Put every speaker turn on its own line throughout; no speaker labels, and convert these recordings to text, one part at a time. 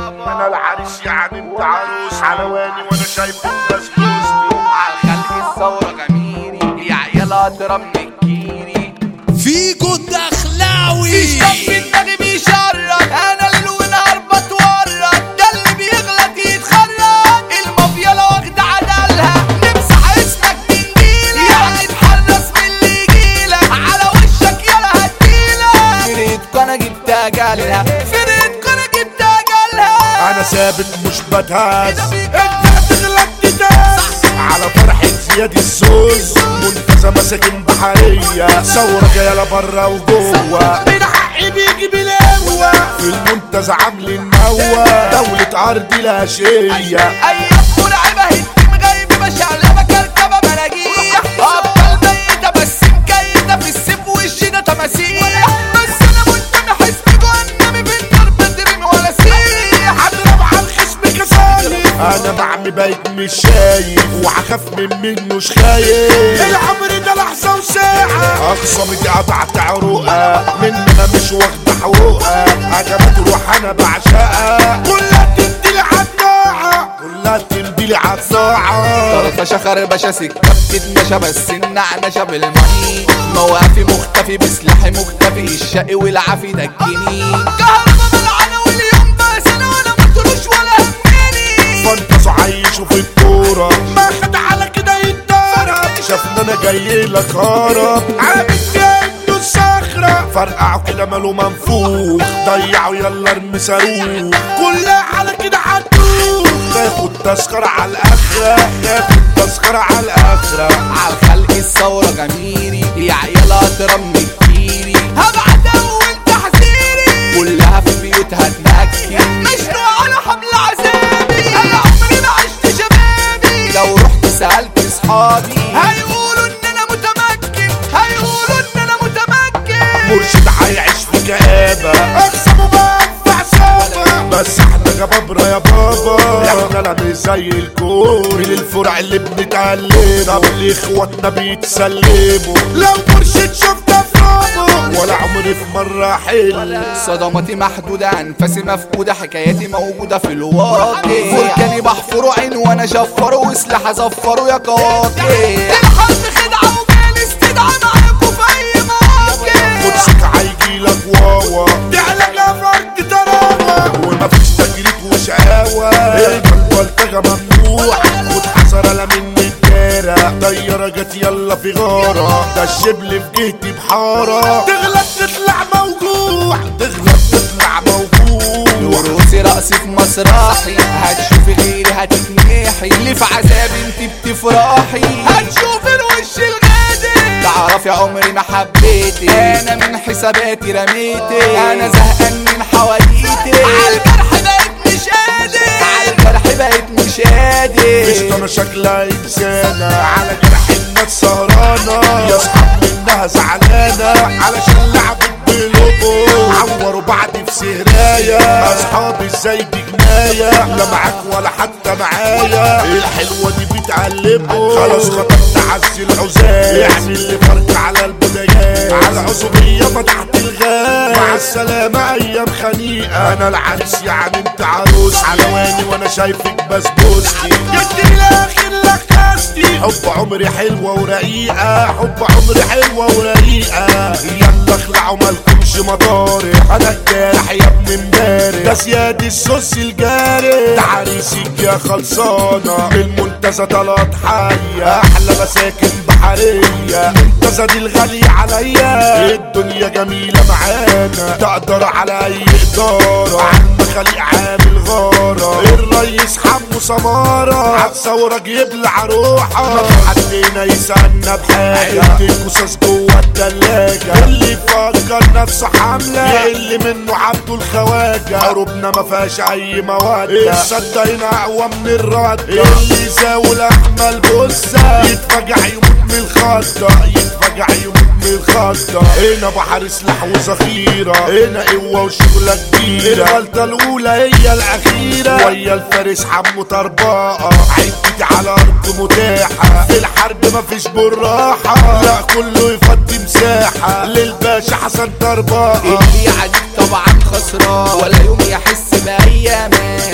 انا العريس يعني انت عروس حلواني وانا شايفك بسبوستي
عالخلق الثورة جميري يا عيال اضرب من الكيري
فيجو الدخلاوي
مفيش دم في دماغي بيشرد انا ليل ونهار بتورط ده اللي بيغلط يتخرج المافيا لو واخدة عدلها نمسح اسمك من جيلك يعني اتحرص من اللي يجيلك على وشك يلا هديلك فرقتكوا انا جبت اجلها فرقتكوا انا جبت اجلها
انا ثابت مش بتهز انت هتغلط تداس على فرحة زياد الزوز منتزه مساكن بحرية ثورة جاية برا وجوه من حقي بيجي بالقوة في المنتزه عاملين نوة دولة ارض لا شيء
ايام مرعبة هتم غايب بشعلبة كركبة مراجيح ابطال ميتة بس مكيتة في السيف والشدة تماسيح بس انا منتمي حزب جهنمي في النار بدرين ولا سيح
هضرب على الخصم كسالي انا بعمي بايت مش شايف وهخاف من منه مش خايف العمر ده لحظة وساعة اقصى مدي قطعت عروقة مننا مش واخدة حقوقة عجبت روح انا بعشقها كلها تديلي عالطاعة كلها تديلي عالطاعة
طرطشة خربشة سكة بتتمشى بس النعنشة بالماني مواقفي مختفي بسلاحي مختفي الشقي والعافي ده الجنين كهربا ملعنة واليوم بس انا ولا مطروش ولا همني
فانتزوا عايشوا في الكورة ما خد على كده يتضرب شافنا انا جاي لك هرب عامل جنه الصخرة فرقعوا كده ماله منفوخ ضيعوا يلا ارمي صاروخ كلها على كده هتدوخ تاخد تذكرة على الآخرة تاخد تذكرة على الآخرة
عالخلق الثورة جميري يا عيال اضرب من الكيري هبعت اول تحذيري كلها في بيوتها تنكي مشروع على حبل عذابي انا عمري ما عشت شبابي لو رحت سألت اصحابي هيقولوا ان انا متمكن هيقولوا ان انا متمكن
مرشد هيعيش في كآبة اقسموا بقى في عصابة بس احنا جبابرة يا بابا احنا لا مش زي الكون الفرع اللي بنتعلمه طب ليه اخواتنا بيتسلموا لو مرشد شفت افرامه ولا عمري في مرة حل
صدماتي محدودة أنفاسي مفقودة حكاياتي موجودة في الواقع بركاني بحفره عين وأنا شفره وسلاح أزفره يا قواقع الحرب خدعة وجالي استدعى معاكوا في أي مواقع
قدسك هيجيلك واوا تعلق فرد تراوة ومفيش تجريد وشقاوة البلطجة ممنوع خد حذر لا من الدارة طيارة جت يلا في غارة ده الشبل في جهتي بحارة تغلط تطلع موجوع تغلط تطلع موجوع
ورقصي رقصي في مسرحي هتشوفي غيري هتتنحي اللي في عذاب انت بتفرحي هتشوفي الوش الغادي تعرف يا عمري ما حبيتي انا من حساباتي رميتي انا زهقان من حواديتي عالجرح بقيت مش قادر عالجرح بقيت مش قادر
مش انا شكلها انسانة على جرح الناس سهرانة يا اصحاب منها زعلانة علشان لعبت بلوبو عوروا بعض في سهراية اصحابي ازاي دي جناية لا معاك ولا حتى معايا الحلوة دي بتعلمه خلاص خطبت عز العزال يعني اللي فرق على البدايات على عصبية فتحت الغاز مع السلامة ايام خنيقة انا العريس يعني انت عروس حلواني وانا شايفك بسبوستي جبت الاخر لخستي حب عمري حلوة ورقيقة حب عمري حلوة ورقيقة يلا اخلعوا مالكمش مطاري انا الجارح يا ابن امبارح ده زياد السوس الجارح ده عريسك يا خلصانة المنتزه طلعت حية احلى مساكن بحرية المنتزه دي الغالية عليا الدنيا جميلة معانا تقدر على اي ادارة عم خليق عامل غارة الريس حمو سمارة عالثورة يبلع روحه ما حدنا يسألنا بحاجة القصص جوه التلاجة اللي يفكر نفسه حملة يقل منه عبده الخواجة حروبنا ما فيهاش اي مواد الصدى هنا اقوى من الرد اللي يزاول احمل بصة يتفجع يموت من الخضة يتفجع يموت من الخضة هنا بحر سلاح وذخيرة هنا قوة وشغلة كبيرة الغلطة الأولى هي الأخيرة ويا الفارس حمو طرباقة عدتي على أرض متاحة في الحرب مفيش بالراحة لا كله يفضي مساحة للباشا حسن طرباقة
اللي يعديك طبعا خسران ولا يوم يحس بأي امان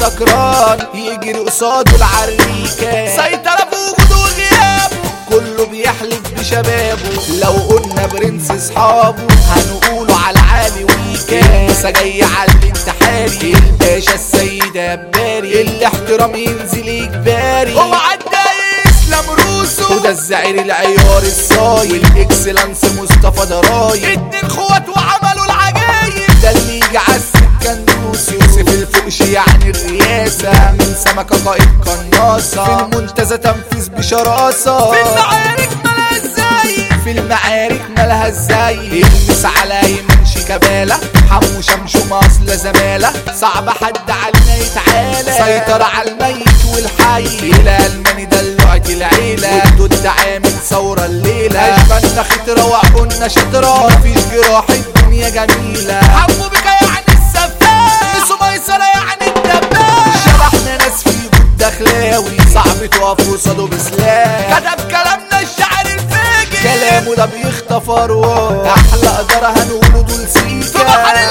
سكران يجري قصاده العريكة سيطرة بوجوده وغيابه كله بيحلف بشبابه لو قلنا برنس اصحابه هنقوله على العالي ويكا لسه جاي على الانتحاري الباشا السيد عباري الاحترام ينزل اجباري هو عدى اسلام روسو وده الزعير العيار الصايل والاكسلانس مصطفى ضرايب اتنين خوات وعملوا العجايب ده اللي يجي عالسكه ندوس يوسف الفقش يعني الرياسه من سمكه قائد قناصه في المنتزه تنفيذ بشراسه في المعارك مالها ازاي في المعارك مالها ازاي المس على يمين شيكابالا حمو شمشوم اصل زماله صعب حد علينا يتعالى سيطر على الميت والحي الى الماني دلوعت العيله والدود عامل ثوره الليله اشبالنا خطره وقلنا شطره مفيش جراح الدنيا جميله حمو بك يعني السفاح نسو ميسره يعني الدباح شبحنا ناس في جود دخلاوي صعب تقف قصاده بسلاح كتب كلامنا الشعر الفاجر كلامه ده بيخطف ارواح احلى قدر هنقوله دول سيكا